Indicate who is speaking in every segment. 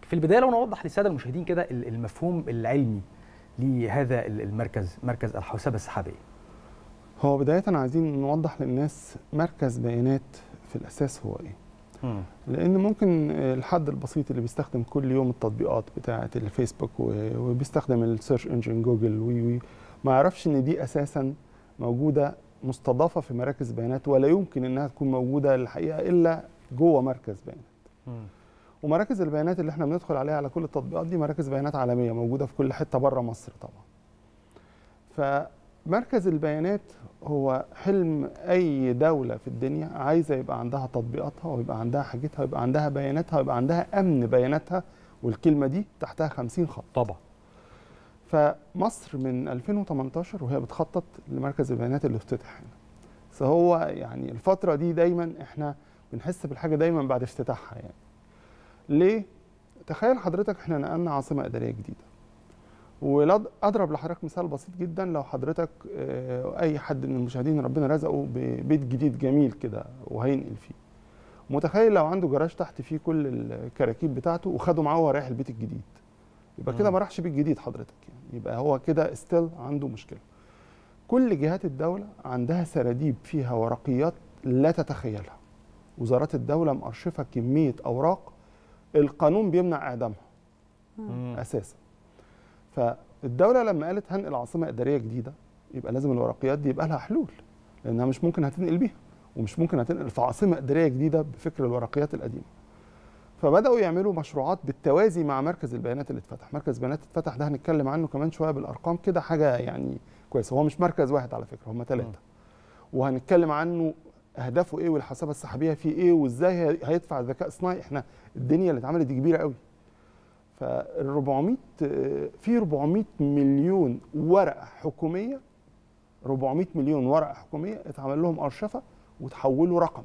Speaker 1: في البدايه لو نوضح للساده المشاهدين كده المفهوم العلمي لهذا المركز مركز الحوسبه السحابيه
Speaker 2: هو بدايه عايزين نوضح للناس مركز بيانات في الاساس هو ايه
Speaker 1: مم.
Speaker 2: لان ممكن الحد البسيط اللي بيستخدم كل يوم التطبيقات بتاعه الفيسبوك وبيستخدم السيرش انجن جوجل وي وي ما يعرفش ان دي اساسا موجوده مستضافه في مراكز بيانات ولا يمكن انها تكون موجوده الحقيقه الا جوه مركز بيانات
Speaker 1: مم.
Speaker 2: ومراكز البيانات اللي احنا بندخل عليها على كل التطبيقات دي مراكز بيانات عالميه موجوده في كل حته بره مصر طبعا فمركز البيانات هو حلم اي دوله في الدنيا عايزه يبقى عندها تطبيقاتها ويبقى عندها حاجتها ويبقى عندها بياناتها ويبقى عندها امن بياناتها والكلمه دي تحتها 50 خط
Speaker 1: طبعا
Speaker 2: فمصر من 2018 وهي بتخطط لمركز البيانات اللي افتتح هنا فهو يعني الفتره دي دايما احنا بنحس بالحاجه دايما بعد افتتاحها يعني ليه تخيل حضرتك احنا نقلنا عاصمه اداريه جديده واضرب لحضرتك مثال بسيط جدا لو حضرتك اه اي حد من المشاهدين ربنا رزقه ببيت جديد جميل كده وهينقل فيه متخيل لو عنده جراج تحت فيه كل الكراكيب بتاعته وخده معاه وهو رايح البيت الجديد يبقى كده ما راحش بيت جديد حضرتك يعني يبقى هو كده ستيل عنده مشكله كل جهات الدوله عندها سراديب فيها ورقيات لا تتخيلها وزارات الدوله مأرشفه كميه اوراق القانون بيمنع اعدامها
Speaker 1: مم.
Speaker 2: اساسا فالدوله لما قالت هنقل عاصمه اداريه جديده يبقى لازم الورقيات دي يبقى لها حلول لانها مش ممكن هتنقل بيها ومش ممكن هتنقل في عاصمه اداريه جديده بفكر الورقيات القديمه فبداوا يعملوا مشروعات بالتوازي مع مركز البيانات اللي اتفتح مركز البيانات اتفتح ده هنتكلم عنه كمان شويه بالارقام كده حاجه يعني كويسه هو مش مركز واحد على فكره هم ثلاثه وهنتكلم عنه اهدافه ايه والحسابه السحابيه فيه ايه وازاي هيدفع الذكاء الصناعي احنا الدنيا اللي اتعملت دي كبيره قوي فال 400 في 400 مليون ورقه حكوميه 400 مليون ورقه حكوميه اتعمل لهم ارشفه وتحولوا رقمي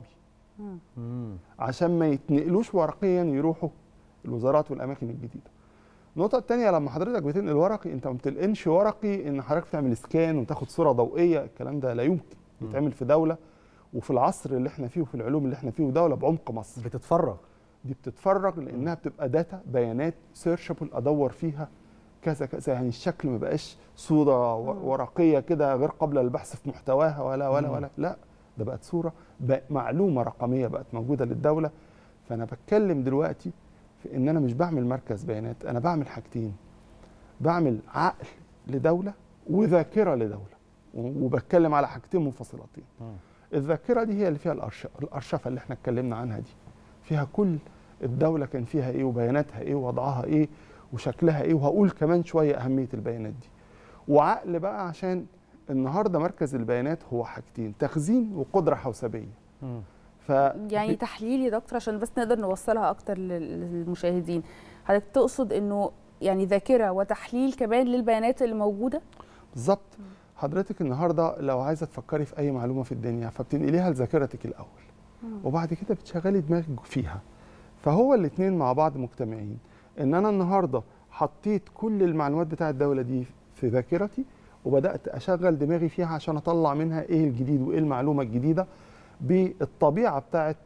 Speaker 1: مم.
Speaker 2: عشان ما يتنقلوش ورقيا يروحوا الوزارات والاماكن الجديده النقطه الثانيه لما حضرتك بتنقل ورقي انت ما بتنقلش ورقي ان حضرتك تعمل سكان وتاخد صوره ضوئيه الكلام ده لا يمكن يتعمل في دوله وفي العصر اللي احنا فيه وفي العلوم اللي احنا فيه ودوله بعمق مصر
Speaker 1: بتتفرغ
Speaker 2: دي بتتفرغ لانها بتبقى داتا بيانات سيرشبل ادور فيها كذا كذا يعني الشكل ما بقاش صوره ورقيه كده غير قابله للبحث في محتواها ولا ولا ولا لا ده بقت صوره بقى معلومه رقميه بقت موجوده للدوله فانا بتكلم دلوقتي في ان انا مش بعمل مركز بيانات انا بعمل حاجتين بعمل عقل لدوله وذاكره لدوله وبتكلم على حاجتين منفصلتين الذاكره دي هي اللي فيها الأرشفة, الارشفه اللي احنا اتكلمنا عنها دي فيها كل الدوله كان فيها ايه وبياناتها ايه ووضعها ايه وشكلها ايه وهقول كمان شويه اهميه البيانات دي وعقل بقى عشان النهارده مركز البيانات هو حاجتين تخزين وقدره حوسبيه
Speaker 3: ف يعني تحليل يا دكتور عشان بس نقدر نوصلها اكتر للمشاهدين حضرتك تقصد انه يعني ذاكره وتحليل كمان للبيانات اللي موجوده
Speaker 2: بالظبط حضرتك النهارده لو عايزه تفكري في اي معلومه في الدنيا فبتنقليها لذاكرتك الاول وبعد كده بتشغلي دماغك فيها فهو الاثنين مع بعض مجتمعين ان انا النهارده حطيت كل المعلومات بتاعه الدوله دي في ذاكرتي وبدات اشغل دماغي فيها عشان اطلع منها ايه الجديد وايه المعلومه الجديده بالطبيعه بتاعه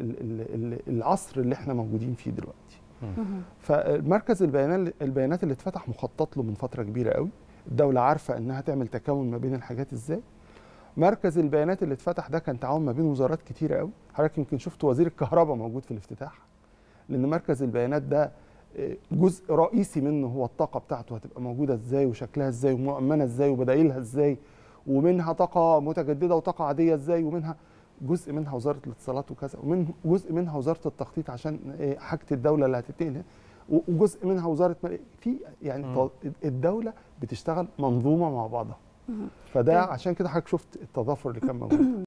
Speaker 2: العصر اللي احنا موجودين فيه دلوقتي فمركز البيانات البيانات اللي اتفتح مخطط له من فتره كبيره قوي الدوله عارفه انها تعمل تكامل ما بين الحاجات ازاي مركز البيانات اللي اتفتح ده كان تعاون ما بين وزارات كتيره قوي حضرتك يمكن شفت وزير الكهرباء موجود في الافتتاح لان مركز البيانات ده جزء رئيسي منه هو الطاقه بتاعته هتبقى موجوده ازاي وشكلها ازاي ومؤمنه ازاي وبدايلها ازاي ومنها طاقه متجدده وطاقه عاديه ازاي ومنها جزء منها وزاره الاتصالات وكذا ومن جزء منها وزاره التخطيط عشان حاجه الدوله اللي هتتنقل وجزء منها وزاره في يعني م. الدوله بتشتغل منظومه مع بعضها فده عشان كده حضرتك شفت التضافر اللي كان موجود